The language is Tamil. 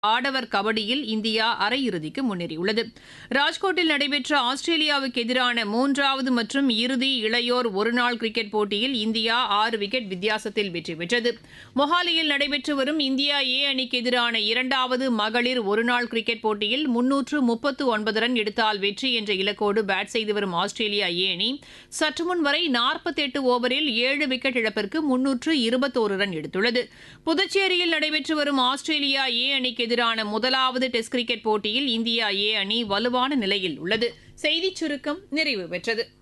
ஆடவர் கபடியில் இந்தியா அரையிறுதிக்கு முன்னேறியுள்ளது ராஜ்கோட்டில் நடைபெற்ற ஆஸ்திரேலியாவுக்கு எதிரான மூன்றாவது மற்றும் இறுதி இளையோர் ஒருநாள் கிரிக்கெட் போட்டியில் இந்தியா ஆறு விக்கெட் வித்தியாசத்தில் வெற்றி பெற்றது மொஹாலியில் நடைபெற்று வரும் இந்தியா ஏ அணிக்கு எதிரான இரண்டாவது மகளிர் ஒருநாள் கிரிக்கெட் போட்டியில் முன்னூற்று முப்பத்து ஒன்பது ரன் எடுத்தால் வெற்றி என்ற இலக்கோடு பேட் செய்து வரும் ஆஸ்திரேலியா ஏ அணி சற்று முன் வரை நாற்பத்தெட்டு ஓவரில் ஏழு விக்கெட் இழப்பிற்கு முன்னூற்று இருபத்தோரு ரன் எடுத்துள்ளது புதுச்சேரியில் நடைபெற்று வரும் ஆஸ்திரேலியா ஏ அணிக்கு எதிரான முதலாவது டெஸ்ட் கிரிக்கெட் போட்டியில் இந்தியா ஏ அணி வலுவான நிலையில் உள்ளது செய்திச் சுருக்கம் நிறைவு பெற்றது